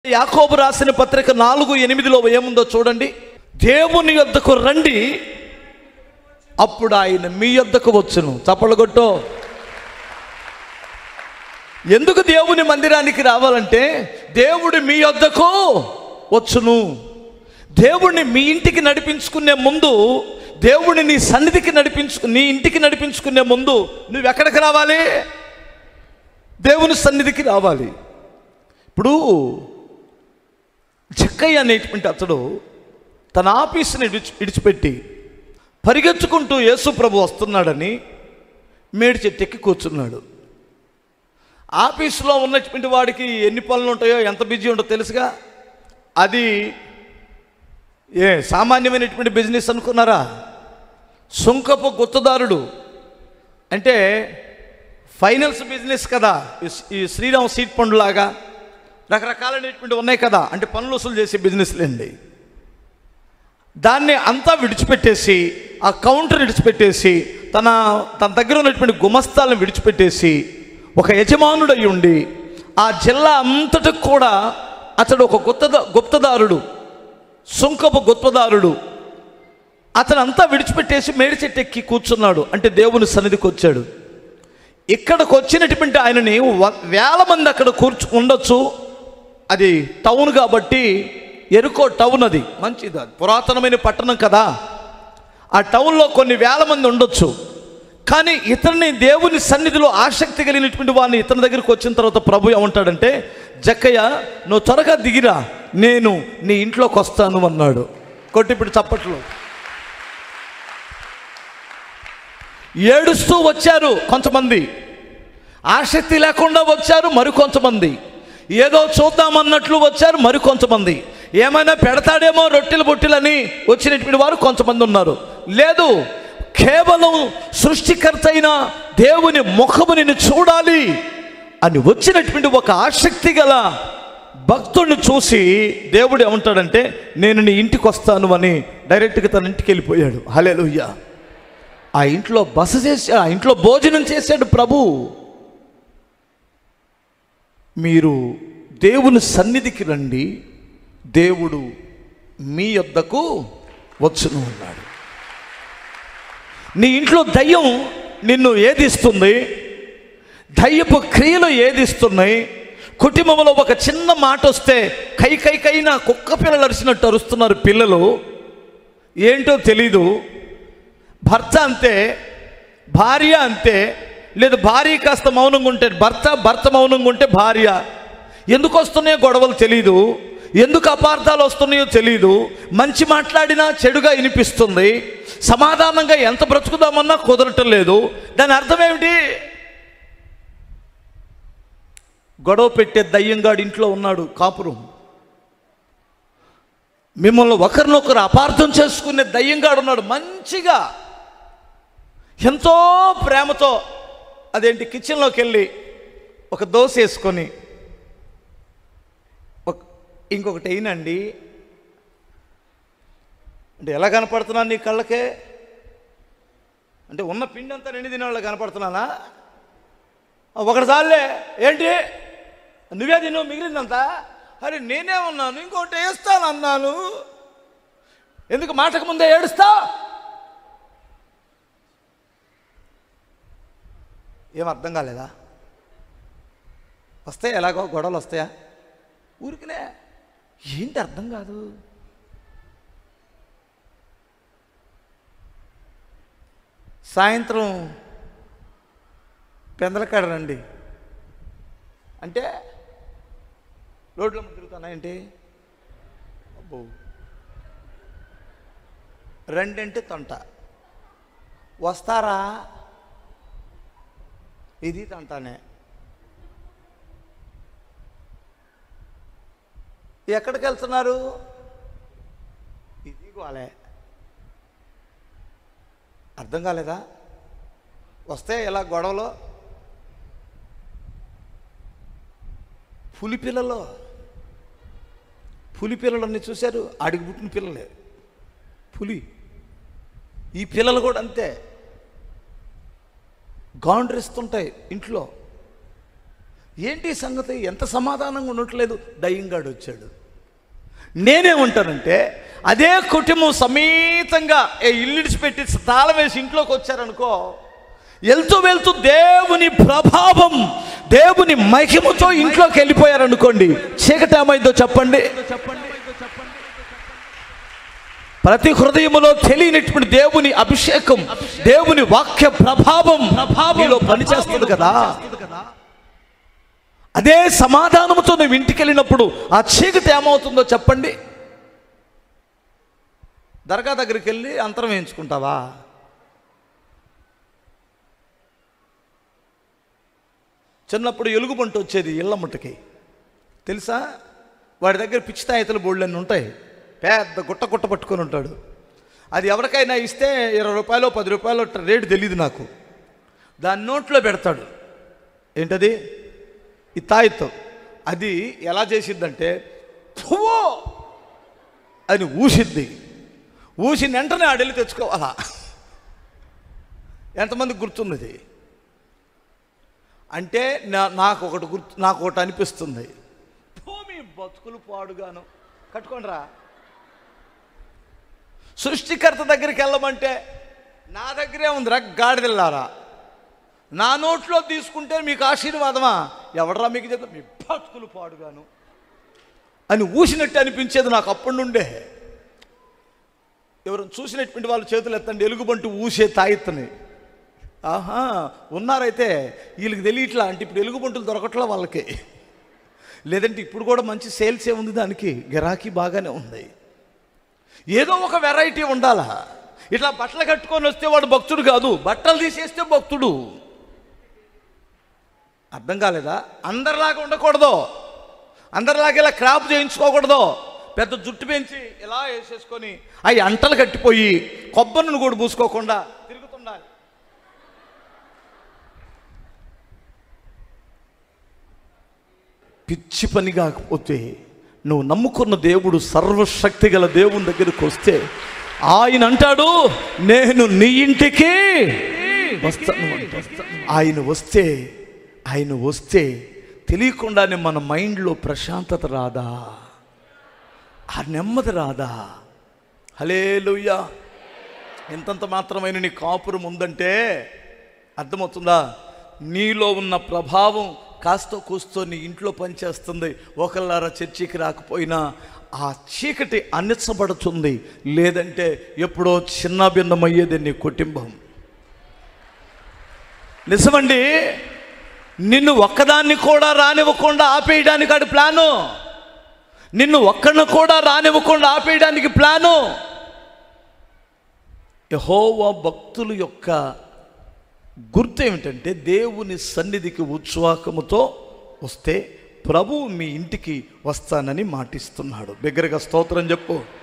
యాకోబు రాసిన పత్రిక నాలుగు ఎనిమిదిలో ఏముందో చూడండి దేవుని యొద్దకు రండి అప్పుడు ఆయన మీ యొద్దకు వచ్చును చప్పలు కొట్టో ఎందుకు దేవుని మందిరానికి రావాలంటే దేవుడు మీ యొద్దకు వచ్చును దేవుడిని మీ ఇంటికి నడిపించుకునే ముందు దేవుడిని నీ సన్నిధికి నడిపించు నీ ఇంటికి నడిపించుకునే ముందు నువ్వు ఎక్కడికి రావాలి దేవుని సన్నిధికి రావాలి ఇప్పుడు జక్కయ్య అనేటువంటి అతడు తన ఆఫీసుని విడిచి విడిచిపెట్టి పరిగెత్తుకుంటూ యేసు ప్రభు వస్తున్నాడని మేడి చెట్టు ఎక్కి కూర్చున్నాడు ఆఫీసులో ఉన్నటువంటి వాడికి ఎన్ని పనులు ఉంటాయో ఎంత బిజీ ఉంటో తెలుసుగా అది ఏ సామాన్యమైనటువంటి బిజినెస్ అనుకున్నారా సుంకపు గుత్తదారుడు అంటే ఫైనాన్స్ బిజినెస్ కదా ఈ- ఈ శ్రీరామ్ సీట్ పండులాగా రకరకాలైనటువంటి ఉన్నాయి కదా అంటే పనులు వసూలు చేసే బిజినెస్లేండి దాన్ని అంతా విడిచిపెట్టేసి ఆ కౌంటర్ విడిచిపెట్టేసి తన తన దగ్గర ఉన్నటువంటి గుమస్తాలను విడిచిపెట్టేసి ఒక యజమానుడై ఉండి ఆ జిల్లా అంతటికి కూడా అతడు ఒక గుప్తద గుప్తదారుడు సుంకపు గుప్తదారుడు అతను అంతా విడిచిపెట్టేసి మేడి చెట్టు ఎక్కి కూర్చున్నాడు అంటే దేవుని సన్నిధికి వచ్చాడు ఇక్కడికి వచ్చినటువంటి ఆయనని వ- వేల మంది అక్కడ కూర్చు ఉండొచ్చు అది టౌన్ కాబట్టి ఎరుకో టౌన్ అది మంచిది అది పురాతనమైన పట్టణం కదా ఆ టౌన్లో కొన్ని వేల మంది ఉండొచ్చు కానీ ఇతన్ని దేవుని సన్నిధిలో ఆసక్తి కలిగినటువంటి వాడిని ఇతని దగ్గరికి వచ్చిన తర్వాత ప్రభు ఏమంటాడంటే జక్కయ్య నువ్వు త్వరగా దిగిరా నేను నీ ఇంట్లోకి వస్తాను అన్నాడు కొట్టి ఇప్పుడు చప్పట్లు ఏడుస్తూ వచ్చారు కొంతమంది ఆసక్తి లేకుండా వచ్చారు మరికొంతమంది ఏదో చూద్దామన్నట్లు వచ్చారు మరికొంతమంది ఏమైనా పెడతాడేమో రొట్టెలు బొట్టెలని వచ్చినటువంటి వారు కొంతమంది ఉన్నారు లేదు కేవలం సృష్టికర్త అయిన దేవుని ముఖము నిన్ను చూడాలి అని వచ్చినటువంటి ఒక ఆసక్తి గల భక్తుడిని చూసి దేవుడు ఏమంటాడంటే నేను నీ ఇంటికి వస్తాను అని డైరెక్ట్గా తన ఇంటికి వెళ్ళిపోయాడు హలేలుయ్యా ఆ ఇంట్లో బస చేసి ఆ ఇంట్లో భోజనం చేశాడు ప్రభు మీరు దేవుని సన్నిధికి రండి దేవుడు మీ యొద్దకు వచ్చును అన్నాడు నీ ఇంట్లో దయ్యం నిన్ను ఏదిస్తుంది దయ్యపు క్రియలు ఏదిస్తున్నాయి కుటుంబంలో ఒక చిన్న మాట వస్తే కై కై కైనా కుక్క పిల్లలు అరిచినట్టు అరుస్తున్నారు పిల్లలు ఏంటో తెలీదు భర్త అంతే భార్య అంతే లేదు భార్య కాస్త మౌనంగా ఉంటే భర్త భర్త మౌనంగా ఉంటే భార్య ఎందుకు వస్తున్నాయో గొడవలు తెలీదు ఎందుకు అపార్థాలు వస్తున్నాయో తెలీదు మంచి మాట్లాడినా చెడుగా వినిపిస్తుంది సమాధానంగా ఎంత బ్రతుకుదామన్నా కుదరటం లేదు దాని అర్థం ఏమిటి గొడవ పెట్టే దయ్యంగాడు ఇంట్లో ఉన్నాడు కాపురం మిమ్మల్ని ఒకరినొకరు అపార్థం చేసుకునే దయ్యంగాడు ఉన్నాడు మంచిగా ఎంతో ప్రేమతో అదేంటి కిచెన్లోకి వెళ్ళి ఒక దోశ వేసుకొని ఒక- ఇంకొకటి అయినండి అంటే ఎలా కనపడుతున్నాను నీ కళ్ళకే అంటే ఉన్న పిండి అంతా నిండి తినేవాళ్ళు కనపడుతున్నానా ఆ, ఒకటి చాలే ఏంటి నువ్వే తిన్నావు మిగిలిందంతా అరే నేనే ఉన్నాను ఇంకోటి వేస్తాను అన్నాను ఎందుకు మాటకు ముందే ఏడుస్తా ఏం అర్థం కాలేదా వస్తాయి ఎలాగో గొడవలు వస్తాయా ఊరికినే ఏంటి అర్థం కాదు సాయంత్రం పెందలకాడ రండి అంటే రోడ్ల మీద తిరుగుతానా ఏంటి అబ్బో రెండంటే తొంట వస్తారా ఇది తంటానే ఎక్కడికి వెళ్తున్నారు ఇది గోలే అర్థం కాలేదా వస్తే ఇలా గొడవలో పులి పిల్లలు పులి పిల్లలన్నీ చూశారు ఆడికి పుట్టిన పిల్లలే పులి ఈ పిల్లలు కూడా అంతే గాండ్రిస్తుంటాయి ఇంట్లో ఏంటి ఈ సంగతి ఎంత సమాధానంగా ఉండట్లేదు దయ్యంగాడు వచ్చాడు నేనేమంటానంటే అదే కుటుంబం సమేతంగా ఏ ఇల్లు ఇడిచిపెట్టి తాళం వేసి ఇంట్లోకి వచ్చారనుకో వెళ్తూ వెళ్తూ దేవుని ప్రభావం దేవుని మహిమతో ఇంట్లోకి వెళ్ళిపోయారనుకోండి చీకటి ఏమైందో చెప్పండి ప్రతి హృదయములో తెలియనటువంటి దేవుని అభిషేకం దేవుని వాక్య ప్రభావం ప్రభావంలో పనిచేస్తుంది కదా అదే సమాధానంతో నువ్వు ఇంటికి వెళ్ళినప్పుడు ఆ చీకటి ఏమవుతుందో చెప్పండి దర్గా దగ్గరికి వెళ్ళి అంతరం వేయించుకుంటావా చిన్నప్పుడు ఎలుగుబంటి వచ్చేది ఇళ్ళమ్మటికి తెలుసా వాడి దగ్గర పిచ్చి తాయితల బోళ్ళన్నీ ఉంటాయి పెద్ద గుట్ట గుట్ట పట్టుకొని ఉంటాడు అది ఎవరికైనా ఇస్తే ఇరవై రూపాయలు పది రూపాయలు రేటు తెలియదు నాకు దాని నోట్లో పెడతాడు ఏంటది ఈ తాయిత్తం అది ఎలా చేసిద్దంటే పువ్వు అని ఊసిద్ది ఊసిన వెంటనే ఆడెళ్ళి తెచ్చుకోవాలా ఎంతమందికి గుర్తున్నది అంటే నా నాకు ఒకటి గుర్తు నాకు ఒకటి అనిపిస్తుంది భూమి బతుకులు పాడుగాను కట్టుకోండిరా సృష్టికర్త దగ్గరికి వెళ్ళమంటే నా దగ్గరే ఉందిరా గాడిదెళ్ళారా నా నోట్లో తీసుకుంటే మీకు ఆశీర్వాదమా ఎవడరా మీకు చెప్తా మీ బతుకులు పాడుగాను అని ఊసినట్టు అనిపించేది నాకు అప్పటి నుండే ఎవరు చూసినటువంటి వాళ్ళు చేతులు ఎత్తండి ఎలుగుబంటి ఊసే తాయిత్తని ఆహా ఉన్నారైతే వీళ్ళకి తెలియట్లా అంటే ఇప్పుడు ఎలుగుబంటులు దొరకట్లా వాళ్ళకి లేదంటే ఇప్పుడు కూడా మంచి సేల్స్ ఏ ఉంది దానికి గిరాకీ బాగానే ఉంది ఏదో ఒక వెరైటీ ఉండాలా ఇట్లా బట్టలు కట్టుకొని వస్తే వాడు భక్తుడు కాదు బట్టలు తీసేస్తే భక్తుడు అర్థం కాలేదా అందరిలాగా ఉండకూడదు అందరిలాగా ఇలా క్రాప్ చేయించుకోకూడదు పెద్ద జుట్టు పెంచి ఇలా వేసేసుకొని అవి అంటలు కట్టిపోయి కొబ్బరిని కూడా పూసుకోకుండా తిరుగుతుండాలి పిచ్చి పని కాకపోతే నువ్వు నమ్ముకున్న దేవుడు సర్వశక్తి గల దేవుని దగ్గరికి వస్తే ఆయన అంటాడు నేను నీ ఇంటికి వస్తాను అంటాడు. ఆయన వస్తే ఆయన వస్తే తెలియకుండానే మన మైండ్లో ప్రశాంతత రాదా ఆ నెమ్మది రాదా హలే ఎంతంత మాత్రమైన నీ కాపురం ఉందంటే అర్థమవుతుందా నీలో ఉన్న ప్రభావం కాస్త కూస్తో నీ ఇంట్లో పనిచేస్తుంది ఒకళ్ళారా చర్చికి రాకపోయినా ఆ చీకటి అనిచ్చబడుతుంది లేదంటే ఎప్పుడో చిన్న భిన్నమయ్యేది నీ కుటుంబం నిజమండి నిన్ను ఒక్కదాన్ని కూడా రానివ్వకుండా ఆపేయడానికి ఆడి ప్లాను నిన్ను ఒక్కడిని కూడా రానివ్వకుండా ఆపేయడానికి ప్లాను యహోవా భక్తుల యొక్క గుర్తు ఏమిటంటే దేవుని సన్నిధికి ఉత్సాహముతో వస్తే ప్రభువు మీ ఇంటికి వస్తానని మాటిస్తున్నాడు బిగ్గరగా స్తోత్రం చెప్పు